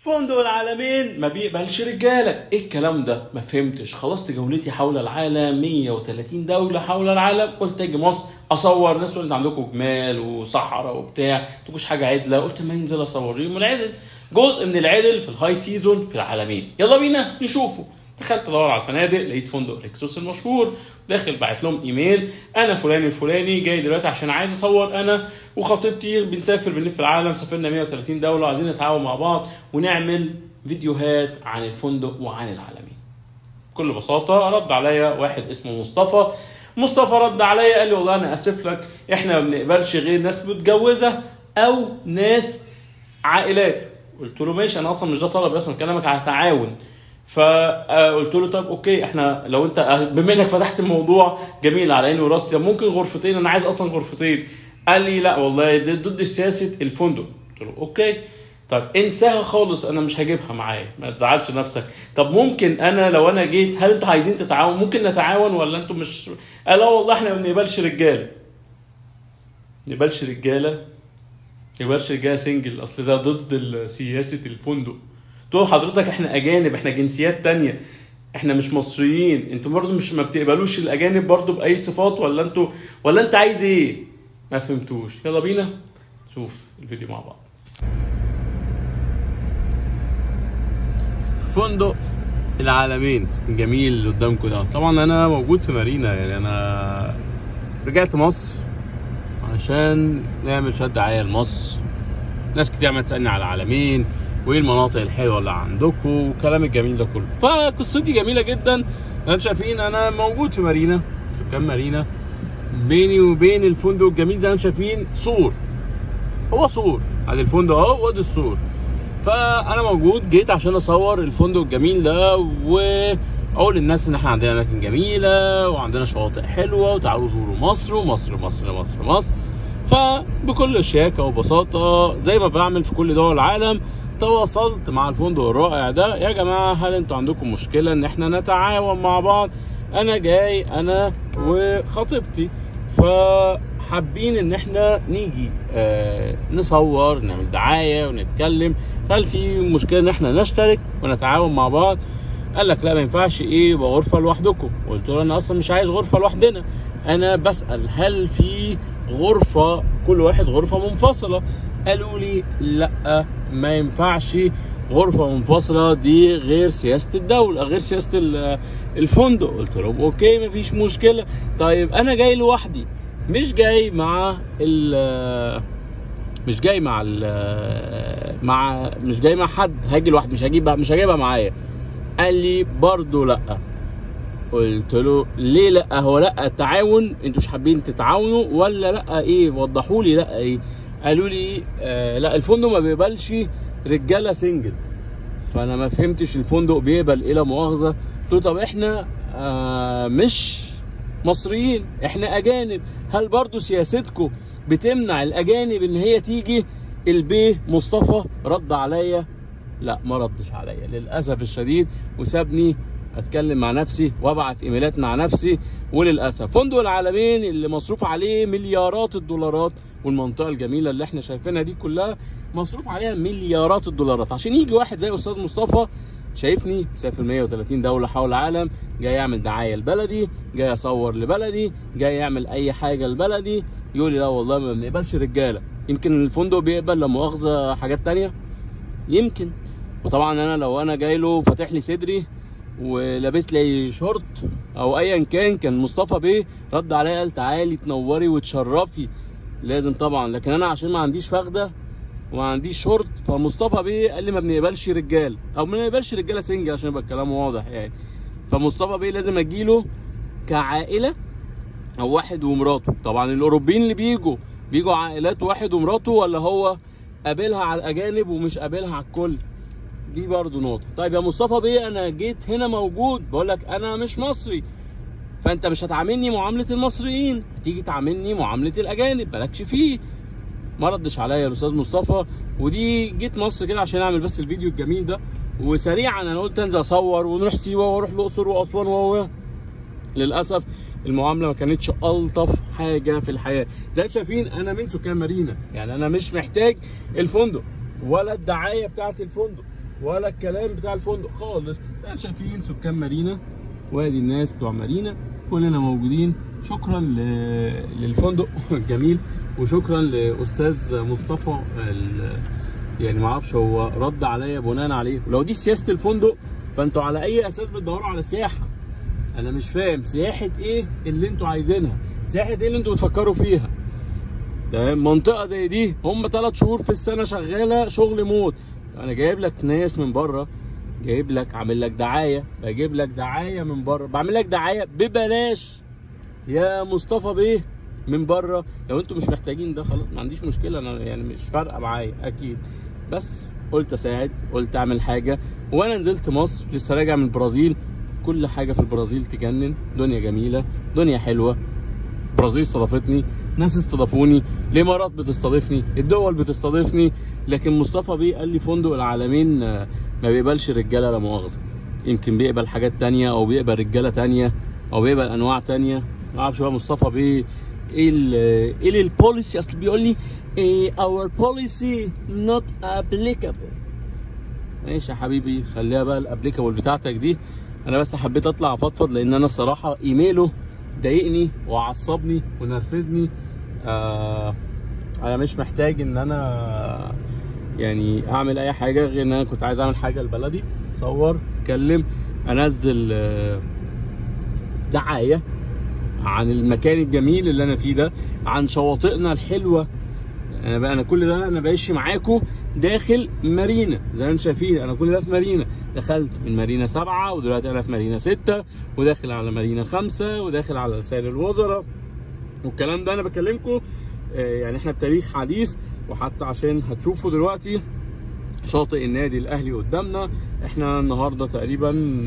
فندق العالمين ما بيقبلش رجاله ايه الكلام ده ما فهمتش خلصت جولتي حول العالم 130 دوله حول العالم قلت اجي مصر اصور ناس انت عندكم جمال وصحراء وبتاع تكونش حاجه عدله قلت ما انزل اصور يوم العدل جزء من العدل في الهاي سيزون في العالمين يلا بينا نشوفه دخلت ادور على الفنادق لقيت فندق ريكسوس المشهور داخل بعت لهم ايميل انا فلان الفلاني جاي دلوقتي عشان عايز اصور انا وخطيبتي بنسافر بنلف العالم سافرنا 130 دوله عايزين نتعاون مع بعض ونعمل فيديوهات عن الفندق وعن العالمين بكل بساطه رد عليا واحد اسمه مصطفى مصطفى رد عليا قال لي والله انا اسف لك احنا ما بنقبلش غير ناس متجوزه او ناس عائلات قلت له ماشي انا اصلا مش ده طلب اصلا كلامك على تعاون فقلت له طب اوكي احنا لو انت بما انك فتحت الموضوع جميل على عيني وراسي طب ممكن غرفتين انا عايز اصلا غرفتين قال لي لا والله ده ضد سياسه الفندق قلت له اوكي طب انساها خالص انا مش هجيبها معايا ما تزعلش نفسك طب ممكن انا لو انا جيت هل انتوا عايزين تتعاون ممكن نتعاون ولا انتوا مش قال لا والله احنا ما بنقبلش رجاله ما نقبلش رجاله ما نقبلش رجاله سنجل اصل ده ضد سياسه الفندق تقول حضرتك احنا اجانب احنا جنسيات تانية احنا مش مصريين انتوا برضو مش ما بتقبلوش الاجانب برضو باي صفات ولا انتوا ولا انت عايز ايه ما فهمتوش يلا بينا شوف الفيديو مع بعض فندق العالمين الجميل اللي قدامكم ده طبعا انا موجود في مارينا يعني انا رجعت مصر عشان نعمل شويه دعايه لمصر ناس كتير عماله تسالني على العالمين وايه المناطق الحلوه اللي عندكم والكلام الجميل ده كله فقصتي جميله جدا انتوا شايفين انا موجود في مارينا سكان مارينا بيني وبين الفندق الجميل زي ما انتم شايفين سور هو سور ادي الفندق اهو وادي السور فانا موجود جيت عشان اصور الفندق الجميل ده واقول للناس ان احنا عندنا اماكن جميله وعندنا شواطئ حلوه وتعالوا زوروا مصر ومصر مصر مصر مصر فبكل شياكه وبساطه زي ما بعمل في كل دول العالم تواصلت مع الفندق الرائع ده يا جماعه هل انتوا عندكم مشكله ان احنا نتعاون مع بعض انا جاي انا وخطيبتي فحابين ان احنا نيجي آه نصور نعمل دعايه ونتكلم هل في مشكله ان احنا نشترك ونتعاون مع بعض قال لك لا ما ينفعش ايه يبقى غرفه لوحدكم قلت له انا اصلا مش عايز غرفه لوحدنا انا بسال هل في غرفه كل واحد غرفه منفصله قالوا لي لا ما ينفعش غرفه منفصله دي غير سياسه الدوله غير سياسه الفندق قلت لهم اوكي مفيش مشكله طيب انا جاي لوحدي مش جاي مع ال مش جاي مع ال مع مش جاي مع حد هاجي لوحدي مش هجيب مش هجيبها معايا قال لي برضه لا قلت له ليه لا هو لا التعاون انتوا مش حابين تتعاونوا ولا لا ايه وضحوا لي لا ايه قالوا لي آه لا الفندق ما بيقبلش رجاله سنجل فانا ما فهمتش الفندق بيقبل ايه لا مؤاخذه قلت له طب احنا آه مش مصريين احنا اجانب هل برضو سياستكم بتمنع الاجانب ان هي تيجي البيه مصطفى رد عليا لا ما ردش عليا للاسف الشديد وسابني اتكلم مع نفسي وابعت ايميلات مع نفسي وللاسف فندق العالمين اللي مصروف عليه مليارات الدولارات والمنطقه الجميله اللي احنا شايفينها دي كلها مصروف عليها مليارات الدولارات عشان يجي واحد زي استاذ مصطفى شايفني مسافر 130 دوله حول العالم جاي يعمل دعايه لبلدي جاي اصور لبلدي جاي يعمل اي حاجه لبلدي يقول لي لا والله ما بنقبلش رجاله يمكن الفندق بيقبل لا مؤاخذه حاجات تانية يمكن وطبعا انا لو انا جاي له فاتح لي صدري ولابس لي شورت او ايا كان كان مصطفى بيه رد عليا قال تعالي تنوري وتشرفي لازم طبعا لكن انا عشان ما عنديش فخده وما عنديش شورت فمصطفى بيه قال لي ما بنقبلش رجال او ما بنقبلش رجاله سنجل عشان يبقى الكلام واضح يعني فمصطفى بيه لازم اجيله كعائله او واحد ومراته طبعا الاوروبيين اللي بيجوا بيجوا عائلات واحد ومراته ولا هو قابلها على الاجانب ومش قابلها على الكل دي برضو نقطة طيب يا مصطفى بيه انا جيت هنا موجود بقول لك انا مش مصري فانت مش هتعاملني معاملة المصريين هتيجي تعاملني معاملة الاجانب مالكش فيه ما ردش عليا الاستاذ مصطفى ودي جيت مصر كده عشان اعمل بس الفيديو الجميل ده وسريعا انا قلت انزل اصور ونروح سيوه واروح الاقصر واسوان و للاسف المعامله ما كانتش الطف حاجه في الحياه زي ما شايفين انا من سكان مارينا يعني انا مش محتاج الفندق ولا الدعايه بتاعه الفندق ولا الكلام بتاع الفندق خالص زي ما شايفين سكان مارينا وادي الناس بتوع مارينا كلنا موجودين شكرا ل... للفندق الجميل وشكرا لاستاذ مصطفى ال... يعني ما اعرفش هو رد عليا بناء عليه ولو دي سياسه الفندق فانتوا على اي اساس بتدوروا على سياحه انا مش فاهم سياحه ايه اللي انتوا عايزينها سياحه ايه اللي انتوا بتفكروا فيها تمام منطقه زي دي هم ثلاث شهور في السنه شغاله شغل موت انا جايب لك ناس من بره جايب لك عامل لك دعايه بجيب لك دعايه من بره بعمل لك دعايه ببلاش يا مصطفى بيه من بره لو انتوا مش محتاجين ده خلاص ما عنديش مشكله انا يعني مش فارقه معايا اكيد بس قلت اساعد قلت اعمل حاجه وانا نزلت مصر لسه راجع من البرازيل كل حاجه في البرازيل تجنن دنيا جميله دنيا حلوه البرازيل استضافتني ناس استضافوني الامارات بتستضيفني الدول بتستضيفني لكن مصطفى بيه قال لي فندق العالمين آه، ما بيقبلش رجاله لا مؤاخذه يمكن بيقبل حاجات تانية او بيقبل رجاله تانية او بيقبل انواع تانية ما اعرفش بقى مصطفى بيه ايه ال ايه البوليسي اصل بيقول لي إيه our policy not applicable ماشي يا حبيبي خليها بقى الابليكابل بتاعتك دي انا بس حبيت اطلع افضفض لان انا صراحه ايميله ضايقني وعصبني ونرفزني آه انا مش محتاج ان انا يعني اعمل اي حاجه غير ان انا كنت عايز اعمل حاجه لبلدي اصور اتكلم انزل آه، دعايه عن المكان الجميل اللي انا فيه ده عن شواطئنا الحلوه انا بقى انا كل ده انا ماشي معاكم داخل مارينا زي ما انتم شايفين انا كل ده في مارينا دخلت من مارينا سبعة ودلوقتي انا في مارينا ستة وداخل على مارينا خمسة وداخل على لسان الوزراء والكلام ده انا بكلمكم آه، يعني احنا بتاريخ حديث وحتى عشان هتشوفوا دلوقتي شاطئ النادي الاهلي قدامنا احنا النهارده تقريبا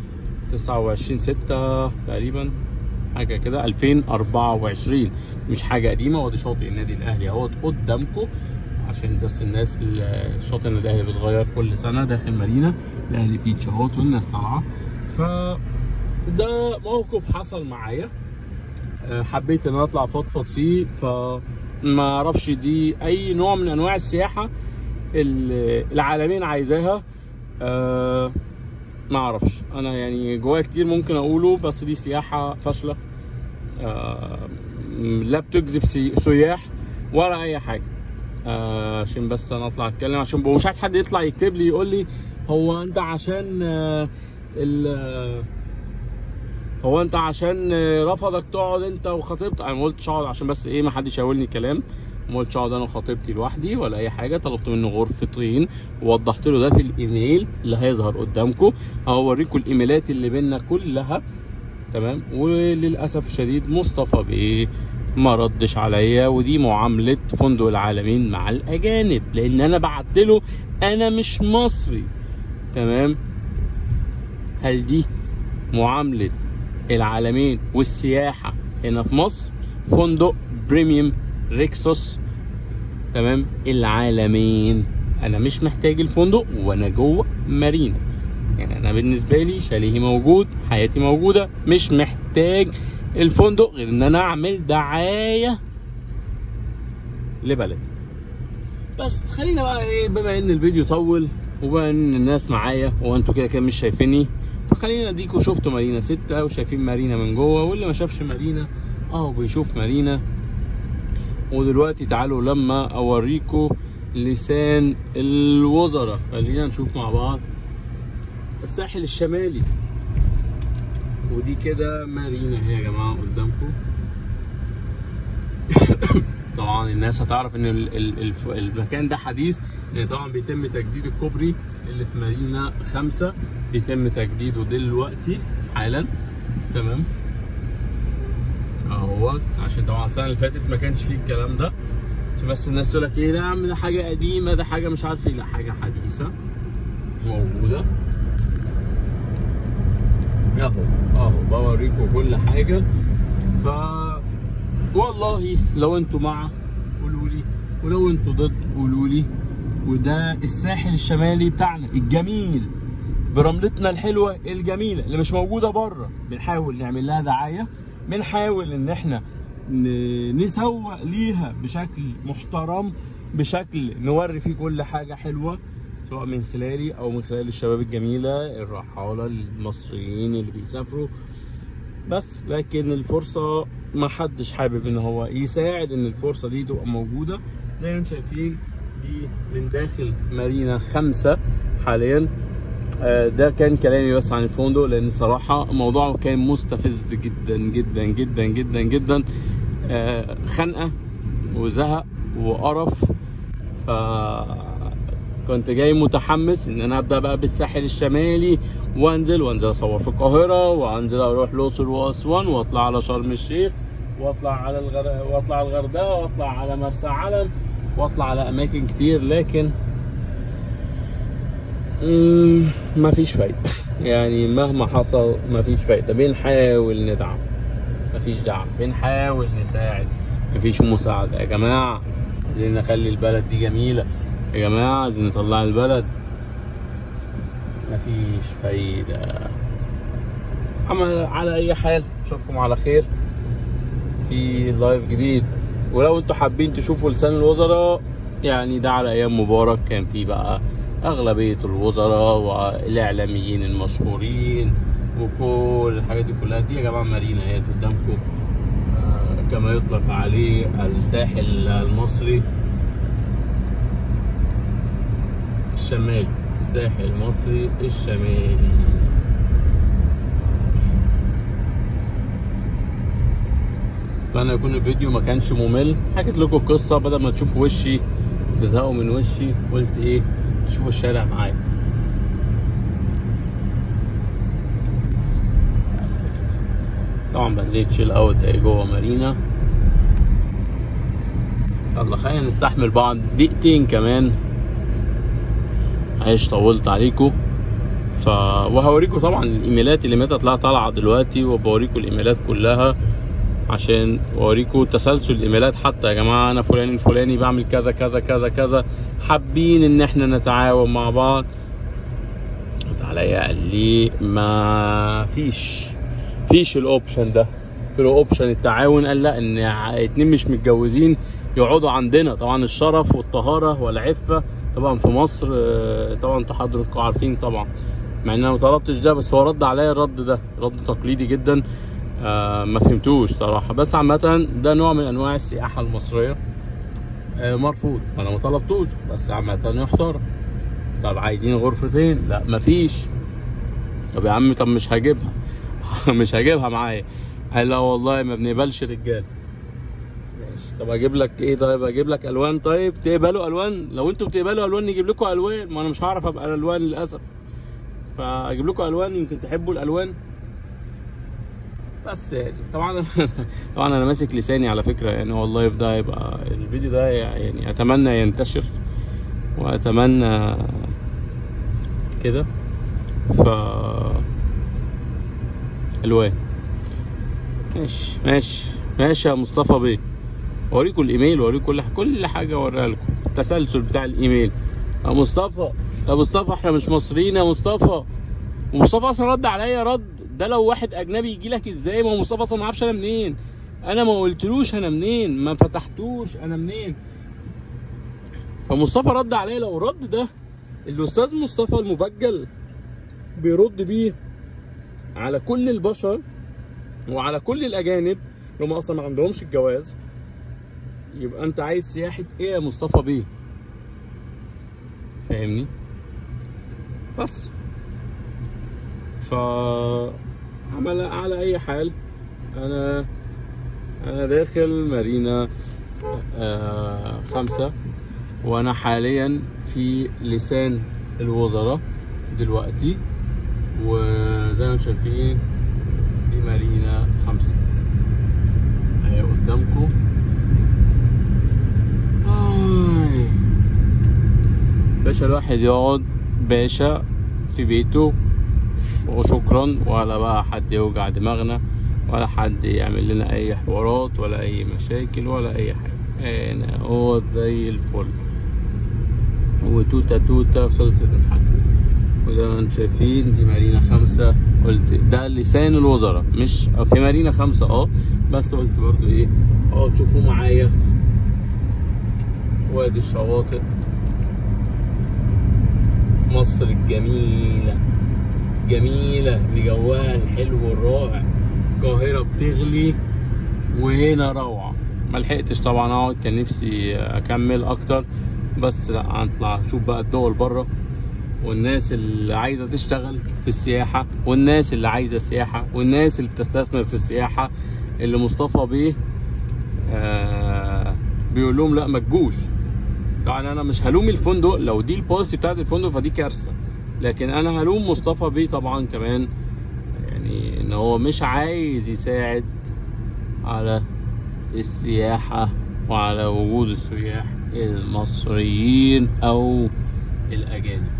29 6 تقريبا حاجه كده 2024 مش حاجه قديمه وادي شاطئ النادي الاهلي اهوت قدامكم عشان بس الناس اللي- شاطئ النادي الاهلي بيتغير كل سنه داخل مارينا الاهلي بيتش اهوت والناس طالعه ف ده موقف حصل معايا آه، حبيت ان انا اطلع فضفض فيه فما اعرفش دي اي نوع من انواع السياحه ال- العالمين عايزاها آه، ما اعرفش انا يعني جوايا كتير ممكن اقوله بس دي سياحه فاشله آه، لا بتجذب سي- سياح ولا اي حاجه آه، عشان بس انا اطلع اتكلم عشان مش عايز حد يطلع يكتب لي يقول لي هو انت عشان آه، ال هو انت عشان رفضك تقعد انت وخطيبتك انا ما قلتش اقعد عشان بس ايه ما حدش يقولني كلام ما قلتش اقعد انا وخطيبتي لوحدي ولا اي حاجه طلبت منه غرفتين ووضحت له ده في الايميل اللي هيظهر قدامكم هوريكم الايميلات اللي بينا كلها تمام وللاسف الشديد مصطفى بيه ما ردش عليا ودي معامله فندق العالمين مع الاجانب لان انا بعت له انا مش مصري تمام هل دي معامله العالمين والسياحه هنا في مصر فندق بريميوم ريكسوس تمام العالمين انا مش محتاج الفندق وانا جوه مارينا يعني انا بالنسبه لي شاليهي موجود حياتي موجوده مش محتاج الفندق غير ان انا اعمل دعايه لبلدي بس خلينا بقى ايه بما ان الفيديو طول وبما ان الناس معايا وانتوا كده كده مش شايفيني فخلينا اديكوا شفتوا مارينا ستة وشايفين مارينا من جوه واللي ما شافش مارينا اهو بيشوف مارينا ودلوقتي تعالوا لما اوريكم لسان الوزراء خلينا نشوف مع بعض الساحل الشمالي ودي كده مارينا اهي يا جماعه قدامكم طبعا الناس هتعرف ان ال- ال- الف- المكان ده حديث لان طبعا بيتم تجديد الكوبري اللي في مارينا خمسة بيتم تجديده دلوقتي حالا تمام اهو عشان طبعا السنه اللي فاتت ما كانش فيه الكلام ده عشان بس الناس تقول لك ايه ده يا عم ده حاجه قديمه ده حاجه مش عارف ايه لا حاجه حديثه موجوده اهو اهو بوريكم كل حاجه ف والله لو انتوا مع قولوا لي ولو انتوا ضد قولوا لي وده الساحل الشمالي بتاعنا الجميل برملتنا الحلوه الجميله اللي مش موجوده بره بنحاول نعمل لها دعايه بنحاول ان احنا ن- نسوق ليها بشكل محترم بشكل نوري فيه كل حاجه حلوه سواء من خلالي او من خلال الشباب الجميله الرحاله المصريين اللي بيسافروا بس لكن الفرصه ما حدش حابب ان هو يساعد ان الفرصه دي تبقى موجوده زي ما انتم شايفين دي من داخل مارينا خمسة حاليا آه، ده كان كلامي بس عن الفندق لان صراحه الموضوع كان مستفز جدا جدا جدا جدا جدا آه، خنقه وزهق وقرف ف كنت جاي متحمس ان انا ابدا بقى بالساحل الشمالي وانزل وانزل اصور في القاهره وانزل اروح الاقصر واسوان واطلع على شرم الشيخ واطلع على الغر... واطلع على الغردقه واطلع على مرسى علم واطلع على اماكن كتير لكن مم، مفيش فايدة يعني مهما حصل مفيش فايدة بنحاول ندعم مفيش دعم بنحاول نساعد مفيش مساعدة يا جماعة عايزين نخلي البلد دي جميلة يا جماعة عايزين نطلع البلد مفيش فايدة عمل على أي حال أشوفكم على خير في لايف جديد ولو انتوا حابين تشوفوا لسان الوزراء يعني ده على ايام مبارك كان في بقى اغلبيه الوزراء والاعلاميين المشهورين وكل الحاجات دي كلها دي يا جماعه مارينا اهي قدامكم آه، كما يطلق عليه الساحل المصري الشمالي الساحل المصري الشمالي اتمنى يكون الفيديو ما كانش ممل حكيت لكم قصه بدل ما تشوفوا وشي تزهقوا من وشي قلت ايه تشوفوا الشارع معايا بس كده طبعا بنزين تشيل اوت اهي جوه مارينا يلا خلينا نستحمل بعض دقيقتين كمان عايش طولت عليكم ف وهوريكم طبعا الايميلات اللي متى طلع طالعه دلوقتي وبوريكم الايميلات كلها عشان اوريكم تسلسل الايميلات حتى يا جماعه انا فلان الفلاني بعمل كذا كذا كذا كذا حابين ان احنا نتعاون مع بعض رد عليا قال لي ما فيش فيش الاوبشن ده قلت له اوبشن التعاون قال لا ان ع- اتنين مش متجوزين يقعدوا عندنا طبعا الشرف والطهاره والعفه طبعا في مصر آه، طبعا انتوا حضراتكم عارفين طبعا مع ان انا ما طلبتش ده بس هو رد عليا الرد ده رد تقليدي جدا آه ما فهمتوش صراحه بس عامه ده نوع من انواع السياحه المصريه آه مرفوض انا ما طلبتوش بس عامه يحترم طب عايزين غرفتين لا مفيش طب يا عم طب مش هجيبها مش هجيبها معايا قال لا والله ما بنقبلش رجال ماشي طب اجيب لك ايه طيب اجيب لك الوان طيب تقبلوا الوان لو انتوا بتقبلوا الوان نجيب لكم الوان ما انا مش هعرف ابقى الالوان للاسف فاجيب لكم الوان يمكن تحبوا الالوان بس يعني طبعا طبعا انا ماسك لساني على فكره يعني والله ده يبقى الفيديو ده يعني اتمنى ينتشر واتمنى كده ف الوان ماشي ماشي ماشي يا مصطفى بيه اوريكم الايميل واوريكم كل كل حاجه اوريها لكم التسلسل بتاع الايميل يا مصطفى يا مصطفى احنا مش مصريين يا مصطفى ومصطفى اصلا رد عليا رد ده لو واحد اجنبي يجي لك ازاي ما هو مصطفى اصلا ما اعرفش انا منين انا ما قلتلوش انا منين ما فتحتوش انا منين فمصطفى رد عليا لو الرد ده الاستاذ مصطفى المبجل بيرد بيه على كل البشر وعلى كل الاجانب اللي هم اصلا ما عندهمش الجواز يبقى انت عايز سياحه ايه يا مصطفى بيه فاهمني بس ف عمل على اي حال انا انا داخل مارينا آه خمسة وانا حاليا في لسان الوزراء دلوقتي وزي ما انتم شايفين دي مارينا خمسة اهي قدامكم آي. باشا الواحد يقعد باشا في بيته وشكرا ولا بقى حد يوجع دماغنا ولا حد يعمل لنا اي حوارات ولا اي مشاكل ولا اي حاجه انا اقعد زي الفل وتوته توته خلصت الحاجه وزي ما انتم شايفين دي مارينا خمسة قلت ده لسان الوزراء مش في مارينا خمسة اه بس قلت برضو ايه اه تشوفوا معايا وادي الشواطئ مصر الجميلة جميلة اللي جواها الحلو والرائع القاهرة بتغلي وهنا روعة ما لحقتش طبعا اقعد كان نفسي اكمل اكتر بس لا هنطلع نشوف بقى الدول بره والناس اللي عايزه تشتغل في السياحه والناس اللي عايزه سياحه والناس اللي بتستثمر في السياحه اللي مصطفى بيه آه بيقول لهم لا ما تجوش طبعا انا مش هلوم الفندق لو دي البوليسي بتاعت الفندق فدي كارثه لكن انا هلوم مصطفى بيه طبعا كمان يعني ان هو مش عايز يساعد على السياحه وعلى وجود السياح المصريين او الاجانب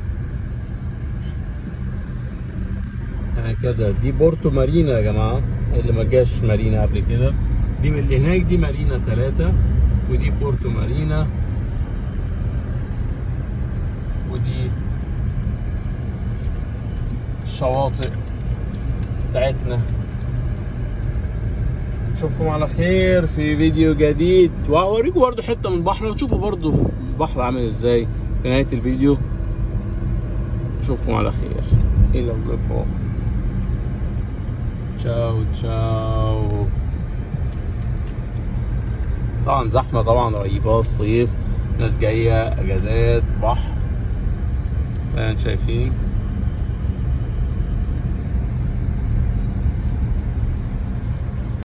هكذا دي بورتو مارينا يا جماعه اللي ما جاش مارينا قبل كده دي من اللي هناك دي مارينا ثلاثة ودي بورتو مارينا ودي الشواطئ بتاعتنا نشوفكم على خير في فيديو جديد وهوريكم برضو حته من البحر وتشوفوا برضو البحر عامل ازاي في نهايه الفيديو نشوفكم على خير الى اللقاء تشاو تشاو طبعا زحمه طبعا رهيبه الصيف ناس جايه اجازات بحر زي ما انتم شايفين